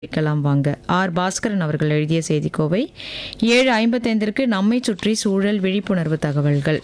கேட்கலாம் வாங்க ஆர் பாஸ்கரன் அவர்கள் எழுதிய செய்திக்கோவை ஏழு ஐம்பத்தைந்திற்கு நம்மை சுற்றி சூழல் விழிப்புணர்வு தகவல்கள்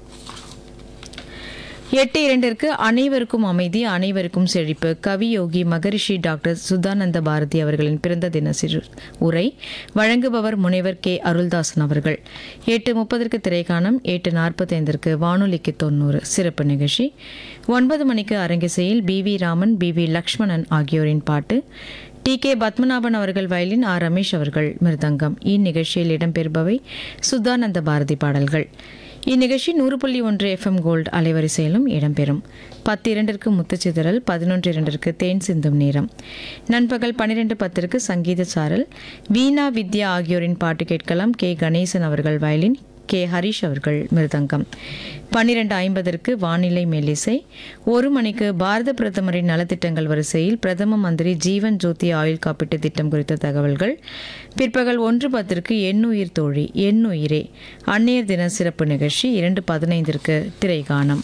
எட்டு இரண்டிற்கு அனைவருக்கும் அமைதி அனைவருக்கும் செழிப்பு கவியோகி மகரிஷி டாக்டர் சுதானந்த பாரதி அவர்களின் பிறந்த தின சிறு உரை வழங்குபவர் முனைவர் கே அருள்தாசன் அவர்கள் எட்டு முப்பதற்கு திரைக்காணம் எட்டு நாற்பத்தைந்திற்கு வானொலிக்கு தொண்ணூறு சிறப்பு நிகழ்ச்சி ஒன்பது மணிக்கு அரங்கிசையில் P V Raman P V Lakshmanan ஆகியோரின் பாட்டு டி கே பத்மநாபன் அவர்கள் வயலின் ஆர் ரமேஷ் அவர்கள் மிருதங்கம் இந்நிகழ்ச்சியில் இடம்பெறுபவை சுதானந்த பாரதி பாடல்கள் இந்நிகழ்ச்சி நூறு புள்ளி ஒன்று எஃப்எம் கோல்டு அலைவரிசையிலும் இடம்பெறும் பத்து இரண்டிற்கு முத்துச்சிதறல் பதினொன்று இரண்டிற்கு தேன் சிந்தும் நேரம் நண்பகல் பன்னிரெண்டு பத்திற்கு சங்கீத சாரல் வீணா வித்யா ஆகியோரின் பாட்டு கேட்கலாம் கே கணேசன் அவர்கள் வயலின் கே ஹரிஷ் அவர்கள் மிருதங்கம் பன்னிரெண்டு ஐம்பதற்கு வானிலை மெல்லிசை ஒரு மணிக்கு பாரத பிரதமரின் நலத்திட்டங்கள் வரிசையில் பிரதம மந்திரி ஜீவன் ஜோதி ஆயுள் காப்பீட்டு திட்டம் குறித்த தகவல்கள் பிற்பகல் ஒன்று பத்திற்கு எண்ணுயிர் தோழி எண்ணுயிரே அந்நியர் தின சிறப்பு நிகழ்ச்சி இரண்டு பதினைந்திற்கு திரைகாணம்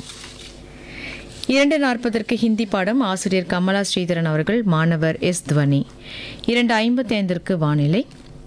இரண்டு நாற்பதற்கு ஹிந்தி பாடம் ஆசிரியர் கமலா ஸ்ரீதரன் அவர்கள் மாணவர் எஸ் துவனி இரண்டு ஐம்பத்தி ஐந்திற்கு வானிலை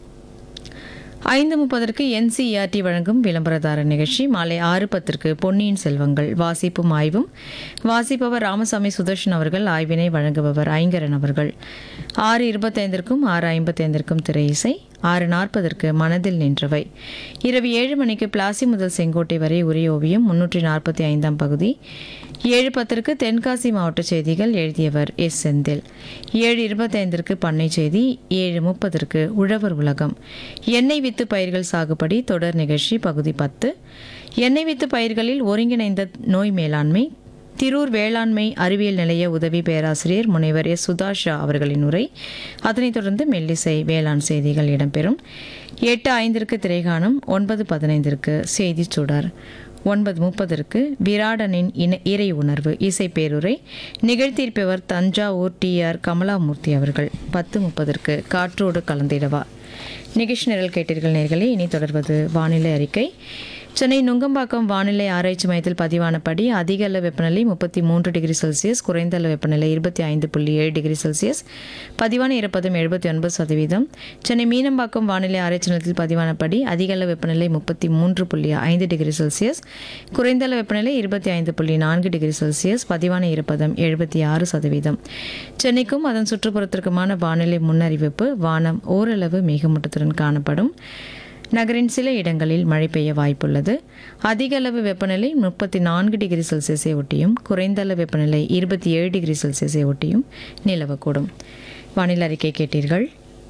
ஐந்து முப்பதற்கு என்சிஇஆர்டி வழங்கும் விளம்பரதார நிகழ்ச்சி மாலை ஆறு பத்திற்கு பொன்னியின் செல்வங்கள் வாசிப்பும் ஆய்வும் வாசிப்பவர் ராமசாமி சுதர்ஷன் அவர்கள் ஆய்வினை வழங்குபவர் ஐங்கரன் அவர்கள் ஆறு இருபத்தைந்திற்கும் ஆறு ஐம்பத்தைந்திற்கும் திரை இசை ஆறு நாற்பதற்கு மனதில் நின்றவை இரவு ஏழு மணிக்கு பிளாசி முதல் செங்கோட்டை வரை உரிய ஓவியம் முன்னூற்றி நாற்பத்தி ஐந்தாம் பகுதி ஏழு பத்திற்கு தென்காசி மாவட்ட செய்திகள் எழுதியவர் எஸ் செந்தில் ஏழு இருபத்தைந்திற்கு பண்ணை செய்தி ஏழு முப்பதற்கு உழவர் உலகம் எண்ணெய் வித்து பயிர்கள் சாகுபடி தொடர் நிகழ்ச்சி பகுதி பத்து எண்ணெய் வித்து பயிர்களில் ஒருங்கிணைந்த நோய் மேலாண்மை திரூர் வேளாண்மை அறிவியல் நிலைய உதவி பேராசிரியர் முனைவர் எஸ் சுதாஷா அவர்களின் உரை அதனைத் தொடர்ந்து மெல்லிசை வேளாண் செய்திகள் இடம்பெறும் எட்டு ஐந்திற்கு திரைகாணும் ஒன்பது பதினைந்திற்கு செய்திச் சுடர் ஒன்பது முப்பதற்கு விராடனின் இன இறை உணர்வு இசை பேருரை நிகழ்த்தியிருப்பவர் தஞ்சாவூர் டி ஆர் கமலாமூர்த்தி அவர்கள் பத்து முப்பதற்கு காற்றோடு கலந்திடவா நிகழ்ச்சி நிரல் கேட்டீர்கள் நேர்களே இனி தொடர்வது வானிலை அறிக்கை சென்னை நுங்கம்பாக்கம் வானிலை ஆராய்ச்சி மையத்தில் பதிவானபடி அதிக அளவு வெப்பநிலை முப்பத்தி மூன்று டிகிரி செல்சியஸ் குறைந்த அளவு வெப்பநிலை இருபத்தி ஐந்து புள்ளி ஏழு டிகிரி செல்சியஸ் பதிவான ஈரப்பதம் எழுபத்தி ஒன்பது சதவீதம் சென்னை மீனம்பாக்கம் வானிலை ஆராய்ச்சி நிலையத்தில் பதிவானபடி அதிக அளவு வெப்பநிலை முப்பத்தி மூன்று புள்ளி ஐந்து டிகிரி செல்சியஸ் குறைந்த அளவு வெப்பநிலை இருபத்தி ஐந்து புள்ளி நான்கு டிகிரி செல்சியஸ் பதிவான ஈரப்பதம் எழுபத்தி ஆறு சதவீதம் சென்னைக்கும் அதன் சுற்றுப்புறத்திற்குமான வானிலை முன்னறிவிப்பு வானம் ஓரளவு மேகமூட்டத்துடன் காணப்படும் நகரின் சில இடங்களில் மழை பெய்ய வாய்ப்புள்ளது அதிக அளவு வெப்பநிலை முப்பத்தி நான்கு டிகிரி செல்சியஸை ஒட்டியும் குறைந்த அளவு வெப்பநிலை இருபத்தி ஏழு டிகிரி செல்சியஸை ஒட்டியும் நிலவக்கூடும் வானிலை அறிக்கை கேட்டீர்கள்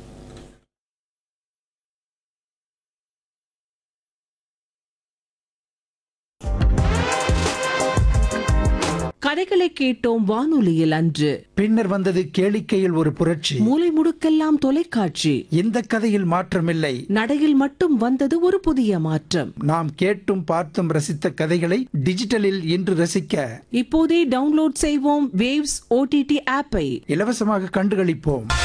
கதைகளை கேட்டோம் வானொலியில் அன்று பின்னர் வந்தது கேளிக்கையில் ஒரு புரட்சி மூலை முடுக்கெல்லாம் தொலைக்காட்சி இந்த கதையில் மாற்றமில்லை நடையில் மட்டும் வந்தது ஒரு புதிய மாற்றம் நாம் கேட்டும் பார்த்தும் ரசித்த கதைகளை டிஜிட்டலில் இன்று ரசிக்க இப்போதே டவுன்லோட் செய்வோம் வேவ்ஸ் ஓடிடி ஆப்பை இலவசமாக கண்டுகளிப்போம்